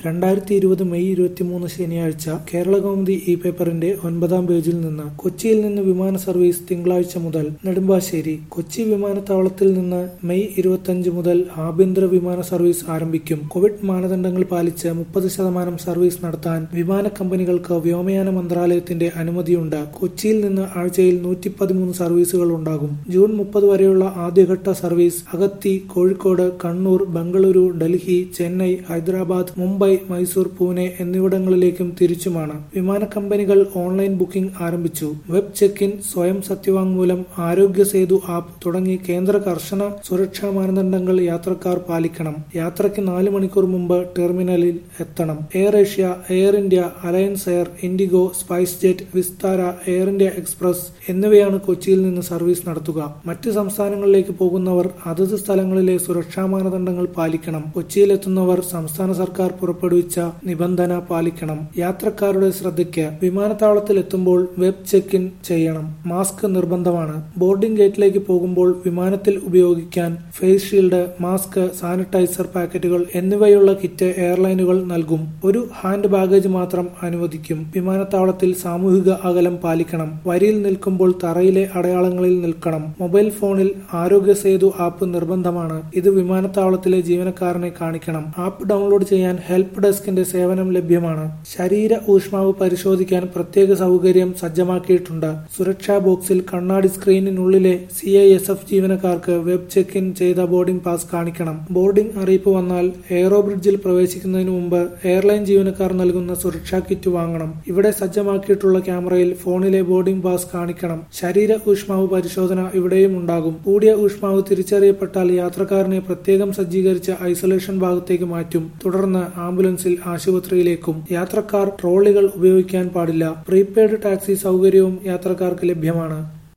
രണ്ടായിരത്തി ഇരുപത് മെയ് ഇരുപത്തിമൂന്ന് ശനിയാഴ്ച കേരളകൗമുദി ഇ പേപ്പറിന്റെ ഒൻപതാം പേജിൽ നിന്ന് കൊച്ചിയിൽ നിന്ന് വിമാന സർവീസ് തിങ്കളാഴ്ച മുതൽ നെടുമ്പാശ്ശേരി കൊച്ചി വിമാനത്താവളത്തിൽ നിന്ന് മെയ് ഇരുപത്തിയഞ്ച് മുതൽ ആഭ്യന്തര വിമാന സർവീസ് ആരംഭിക്കും കോവിഡ് മാനദണ്ഡങ്ങൾ പാലിച്ച് മുപ്പത് ശതമാനം സർവീസ് നടത്താൻ വിമാന കമ്പനികൾക്ക് വ്യോമയാന മന്ത്രാലയത്തിന്റെ അനുമതിയുണ്ട് കൊച്ചിയിൽ നിന്ന് ആഴ്ചയിൽ നൂറ്റി പതിമൂന്ന് സർവീസുകൾ ഉണ്ടാകും ജൂൺ മുപ്പത് വരെയുള്ള ആദ്യഘട്ട സർവീസ് അഗത്തി കോഴിക്കോട് കണ്ണൂർ ബംഗളൂരു ഡൽഹി ചെന്നൈ ഹൈദരാബാദ് മുംബൈ മൈസൂർ പൂനെ എന്നിവിടങ്ങളിലേക്കും തിരിച്ചുമാണ് വിമാന കമ്പനികൾ ഓൺലൈൻ ബുക്കിംഗ് ആരംഭിച്ചു വെബ് ചെക്ക് ഇൻ സ്വയം സത്യവാങ്മൂലം ആരോഗ്യ സേതു ആപ്പ് തുടങ്ങി കേന്ദ്ര കർശന സുരക്ഷാ മാനദണ്ഡങ്ങൾ യാത്രക്കാർ പാലിക്കണം യാത്രയ്ക്ക് നാല് മണിക്കൂർ മുമ്പ് ടെർമിനലിൽ എത്തണം AirAsia Air India Alliance Air IndiGo SpiceJet Vistara Air India Express എന്നിവയാണ് കൊച്ചിയിൽ നിന്ന് സർവീസ് നടത്തുക മറ്റ് സംസ്ഥാനങ്ങളിലേക്ക് പോകുന്നവർ അതത് സ്ഥലങ്ങളിലെ സുരക്ഷാ മാനദണ്ഡങ്ങൾ പാലിക്കണം കൊച്ചിയിലെത്തുന്നവർ സംസ്ഥാന സർക്കാർ പുറപ്പെടുവിച്ച നിബന്ധന പാലിക്കണം യാത്രക്കാരുടെ ശ്രദ്ധയ്ക്ക് വിമാനത്താവളത്തിൽ എത്തുമ്പോൾ വെബ് ചെക്ക് ഇൻ ചെയ്യണം മാസ്ക് നിർബന്ധമാണ് ബോർഡിംഗ് ഗേറ്റിലേക്ക് പോകുമ്പോൾ വിമാനത്തിൽ ഉപയോഗിക്കാൻ ഫേസ് ഷീൽഡ് മാസ്ക് സാനിറ്റൈസർ പാക്കറ്റുകൾ എന്നിവയുള്ള കിറ്റ് എയർലൈനുകൾ നൽകും ഒരു ഹാൻഡ് ബാഗേജ് മാത്രം അനുവദിക്കും വിമാനത്താവളത്തിൽ സാമൂഹിക അകലം പാലിക്കണം വരിയിൽ നിൽക്കുമ്പോൾ തറയിലെ അടയാളങ്ങളിൽ നിൽക്കണം മൊബൈൽ ഫോണിൽ ആരോഗ്യ സേതു ആപ്പ് നിർബന്ധമാണ് ഇത് വിമാനത്താവളത്തിലെ ജീവനക്കാരനെ കാണിക്കണം ആപ്പ് ഡൗൺലോഡ് ചെയ്യാൻ ഹെൽപ്പ് ഡെസ്കിന്റെ സേവനം ലഭ്യമാണ് ശരീര ഊഷ്മാവ് പരിശോധിക്കാൻ പ്രത്യേക സൗകര്യം സജ്ജമാക്കിയിട്ടുണ്ട് സുരക്ഷാ ബോക്സിൽ കണ്ണാടി സ്ക്രീനിനുള്ളിലെ സി ഐ എസ് എഫ് ജീവനക്കാർക്ക് വെബ് ചെക്ക് ഇൻ ചെയ്ത ബോർഡിംഗ് പാസ് കാണിക്കണം ബോർഡിംഗ് അറിയിപ്പ് വന്നാൽ എയറോ ബ്രിഡ്ജിൽ പ്രവേശിക്കുന്നതിന് മുമ്പ് എയർലൈൻ ജീവനക്കാർ നൽകുന്ന സുരക്ഷാ കിറ്റ് വാങ്ങണം ഇവിടെ സജ്ജമാക്കിയിട്ടുള്ള ക്യാമറയിൽ ഫോണിലെ ബോർഡിംഗ് പാസ് കാണിക്കണം ശരീര ഊഷ്മാവ് പരിശോധന ഇവിടെയും ഉണ്ടാകും കൂടിയ ഊഷ്മാവ് തിരിച്ചറിയപ്പെട്ടാൽ യാത്രക്കാരനെ പ്രത്യേകം സജ്ജീകരിച്ച ഐസൊലേഷൻ ഭാഗത്തേക്ക് മാറ്റും തുടർന്ന് ആംബുലൻസിൽ ആശുപത്രിയിലേക്കും യാത്രക്കാർ ട്രോളികൾ ഉപയോഗിക്കാൻ പാടില്ല പ്രീപെയ്ഡ് ടാക്സി സൗകര്യവും യാത്രക്കാർക്ക് ലഭ്യമാണ്